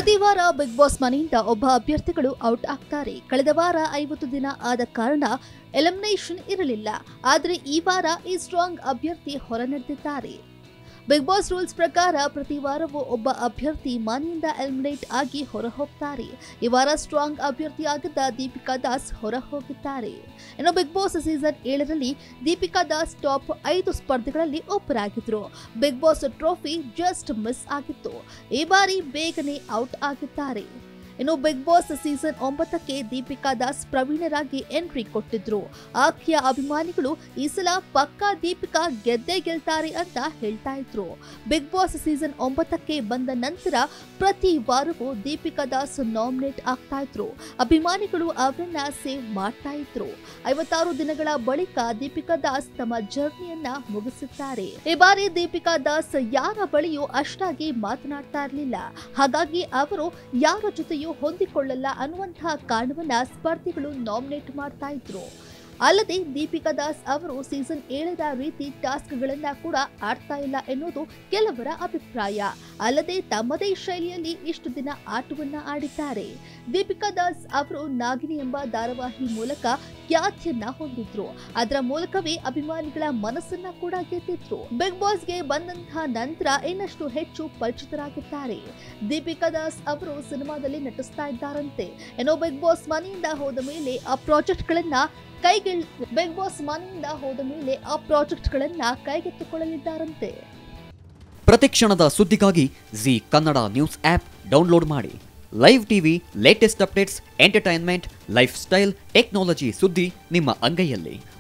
ಪ್ರತಿ ವಾರ big boss ಮನೆಯಿಂದ ಒಬ್ಬ ಅಭ್ಯರ್ಥಿಗಳು ಔಟ್ ಆಗ್ತಾರೆ ಕಳೆದ ವಾರ ಐವತ್ತು ದಿನ ಆದ ಕಾರಣ ಎಲಿಮಿನೇಷನ್ ಇರಲಿಲ್ಲ ಆದರೆ ಈ ವಾರ ಈ ಸ್ಟ್ರಾಂಗ್ ಅಭ್ಯರ್ಥಿ ಹೊರ ನಡೆದಿದ್ದಾರೆ ಬಿಗ್ ಬಾಸ್ ರೂಲ್ಸ್ ಪ್ರಕಾರ ಪ್ರತಿ ವಾರವೂ ಒಬ್ಬ ಅಭ್ಯರ್ಥಿ ಮನೆಯಿಂದ ಎಲಿಮಿನೇಟ್ ಆಗಿ ಹೊರ ಹೋಗ್ತಾರೆ ಈ ವಾರ ಸ್ಟ್ರಾಂಗ್ ಅಭ್ಯರ್ಥಿಯಾಗಿದ್ದ ದೀಪಿಕಾ ದಾಸ್ ಹೊರ ಹೋಗಿದ್ದಾರೆ ಇನ್ನು ಬಿಗ್ ಬಾಸ್ ಸೀಸನ್ ಏಳರಲ್ಲಿ ದೀಪಿಕಾ ದಾಸ್ ಟಾಪ್ ಐದು ಸ್ಪರ್ಧೆಗಳಲ್ಲಿ ಒಬ್ಬರಾಗಿದ್ರು Bigg Boss trophy just miss ಆಗಿತ್ತು ಈ ಬಾರಿ ಬೇಗನೆ ಔಟ್ ಆಗಿದ್ದಾರೆ ಇನ್ನು ಬಿಗ್ ಬಾಸ್ ಸೀಸನ್ ಒಂಬತ್ತಕ್ಕೆ ದೀಪಿಕಾ ದಾಸ್ ಪ್ರವೀಣರಾಗಿ ಎಂಟ್ರಿ ಕೊಟ್ಟಿದ್ರು ಆಕೆಯ ಅಭಿಮಾನಿಗಳು ಈ ಸಲ ಪಕ್ಕಾ ದೀಪಿಕಾ ಗೆದ್ದೇ ಗೆಲ್ತಾರೆ ಅಂತ ಹೇಳ್ತಾ ಇದ್ರು ಬಿಗ್ ಬಾಸ್ ಸೀಸನ್ ಒಂಬತ್ತಕ್ಕೆ ಬಂದ ನಂತರ ಪ್ರತಿ ವಾರವೂ ದೀಪಿಕಾ ದಾಸ್ ನಾಮಿನೇಟ್ ಆಗ್ತಾ ಇದ್ರು ಅಭಿಮಾನಿಗಳು ಅವರನ್ನ ಸೇವ್ ಮಾಡ್ತಾ ಇದ್ರು ಐವತ್ತಾರು ದಿನಗಳ ಬಳಿಕ ದೀಪಿಕಾ ದಾಸ್ ತಮ್ಮ ಜರ್ನಿಯನ್ನ ಮುಗಿಸಿದ್ದಾರೆ ಈ ಬಾರಿ ದೀಪಿಕಾ ದಾಸ್ ಯಾರ ಬಳಿಯೂ ಅಷ್ಟಾಗಿ ಮಾತನಾಡ್ತಾ ಇರಲಿಲ್ಲ ಹಾಗಾಗಿ ಅವರು ಯಾರ ಜೊತೆಯೂ ಹೊಂದಿಕೊಳ್ಳಲ್ಲ ಅನ್ನುವಂತಹ ಕಾರಣವನ್ನ ಸ್ಪರ್ಧಿಗಳು ನಾಮಿನೇಟ್ ಮಾಡ್ತಾ ಇದ್ರು ಅಲ್ಲದೆ ದೀಪಿಕಾ ದಾಸ್ ಅವರು ಸೀಸನ್ ಏಳರ ರೀತಿ ಟಾಸ್ಕ್ಗಳನ್ನ ಕೂಡ ಆಡ್ತಾ ಇಲ್ಲ ಎನ್ನುವುದು ಕೆಲವರ ಅಭಿಪ್ರಾಯ ಅಲ್ಲದೆ ತಮ್ಮದೇ ಶೈಲಿಯಲ್ಲಿ ಇಷ್ಟು ದಿನ ಆಟವನ್ನ ಆಡಿದ್ದಾರೆ ದೀಪಿಕಾ ದಾಸ್ ಅವರು ನಾಗಿನಿ ಎಂಬ ಧಾರಾವಾಹಿ ಮೂಲಕ ಖ್ಯಾತಿಯನ್ನ ಹೊಂದಿದ್ರು ಅದರ ಮೂಲಕವೇ ಅಭಿಮಾನಿಗಳ ಮನಸ್ಸನ್ನ ಕೂಡ ಗೆದ್ದಿದ್ರು ಬಿಗ್ ಬಾಸ್ಗೆ ಬಂದಂತಹ ನಂತರ ಇನ್ನಷ್ಟು ಹೆಚ್ಚು ಪರಿಚಿತರಾಗಿದ್ದಾರೆ ದೀಪಿಕಾ ದಾಸ್ ಅವರು ಸಿನಿಮಾದಲ್ಲಿ ನಟಿಸ್ತಾ ಇದ್ದಾರಂತೆ ಏನೋ ಬಿಗ್ ಬಾಸ್ ಮನೆಯಿಂದ ಹೋದ ಮೇಲೆ ಆ ಪ್ರಾಜೆಕ್ಟ್ಗಳನ್ನ ಕೈಗೆಳ್ ಬಿಗ್ ಬಾಸ್ ಮನೆಯಿಂದ ಹೋದ ಮೇಲೆ ಆ ಪ್ರಾಜೆಕ್ಟ್ಗಳನ್ನ ಕೈಗೆತ್ತಿಕೊಳ್ಳಲಿದ್ದಾರಂತೆ ಪ್ರತಿಕ್ಷಣದ ಸುದ್ದಿಗಾಗಿ Zee Kannada news app download ಮಾಡಿ live TV latest updates entertainment lifestyle technology ಸುದ್ದಿ ನಿಮ್ಮ ಅಂಗೈಯಲ್ಲಿ